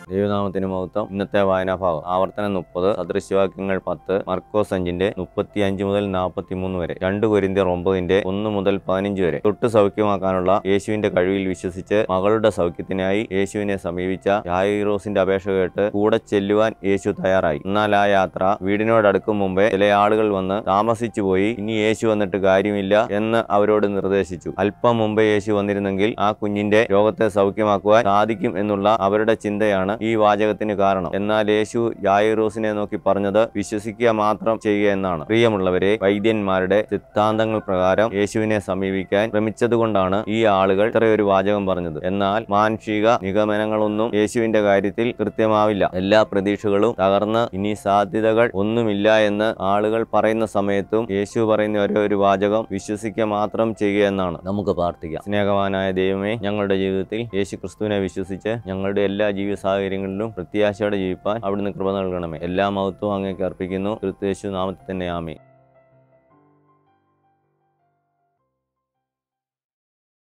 ദൈവനാമത്തിന് മഹത്വം ഇന്നത്തെ വായനാഭാഗം ആവർത്തനം മുപ്പത് സദൃശ്യവാക്യങ്ങൾ പത്ത് മർക്കോസ് അഞ്ചിന്റെ മുപ്പത്തി അഞ്ച് മുതൽ നാൽപ്പത്തി മൂന്ന് വരെ രണ്ട് കൊരിന്തിയർ ഒമ്പതിന്റെ ഒന്ന് മുതൽ പതിനഞ്ച് വരെ തൊട്ട് സൗഖ്യമാക്കാനുള്ള യേശുവിന്റെ കഴിവിൽ വിശ്വസിച്ച് മകളുടെ സൗഖ്യത്തിനായി യേശുവിനെ സമീപിച്ച യായിറോസിന്റെ അപേക്ഷ കേട്ട് കൂടെ ചെല്ലുവാൻ യേശു തയ്യാറായി എന്നാൽ ആ യാത്ര വീടിനോടടുക്കും മുമ്പേ ചില ആളുകൾ വന്ന് താമസിച്ചു പോയി ഇനി യേശു വന്നിട്ട് കാര്യമില്ല എന്ന് അവരോട് നിർദ്ദേശിച്ചു അല്പം മുമ്പേ യേശു വന്നിരുന്നെങ്കിൽ ആ കുഞ്ഞിന്റെ രോഗത്തെ സൗഖ്യമാക്കുവാൻ സാധിക്കും എന്നുള്ള അവരുടെ ചിന്തയാണ് ഈ വാചകത്തിന് കാരണം എന്നാൽ യേശു യായിറോസിനെ നോക്കി പറഞ്ഞത് വിശ്വസിക്കുക മാത്രം ചെയ്യുക എന്നാണ് പ്രിയമുള്ളവരെ വൈദ്യന്മാരുടെ സിദ്ധാന്തങ്ങൾ പ്രകാരം യേശുവിനെ സമീപിക്കാൻ ശ്രമിച്ചതുകൊണ്ടാണ് ഈ ആളുകൾ ഇത്രയൊരു വാചകം പറഞ്ഞത് എന്നാൽ മാനുഷിക നിഗമനങ്ങളൊന്നും യേശുവിന്റെ കാര്യത്തിൽ കൃത്യമാവില്ല എല്ലാ പ്രതീക്ഷകളും തകർന്ന് ഇനി സാധ്യതകൾ ഒന്നുമില്ല എന്ന് ആളുകൾ പറയുന്ന സമയത്തും യേശു പറയുന്ന ഒരേ ഒരു വാചകം വിശ്വസിക്കുക മാത്രം ചെയ്യുക എന്നാണ് നമുക്ക് പ്രാർത്ഥിക്കാം സ്നേഹവാനായ ദൈവമേ ഞങ്ങളുടെ ജീവിതത്തിൽ യേശു ക്രിസ്തുവിനെ വിശ്വസിച്ച് ഞങ്ങളുടെ എല്ലാ ജീവിത സാഹചര്യങ്ങളിലും പ്രത്യാശയോടെ ജീവിപ്പാൻ അവിടുന്ന് കൃപ നൽകണമേ എല്ലാ മഹത്വവും അങ്ങേക്ക് അർപ്പിക്കുന്നു ക്രിസ്തു യേശു നാമത്തിൽ തന്നെ ആമേ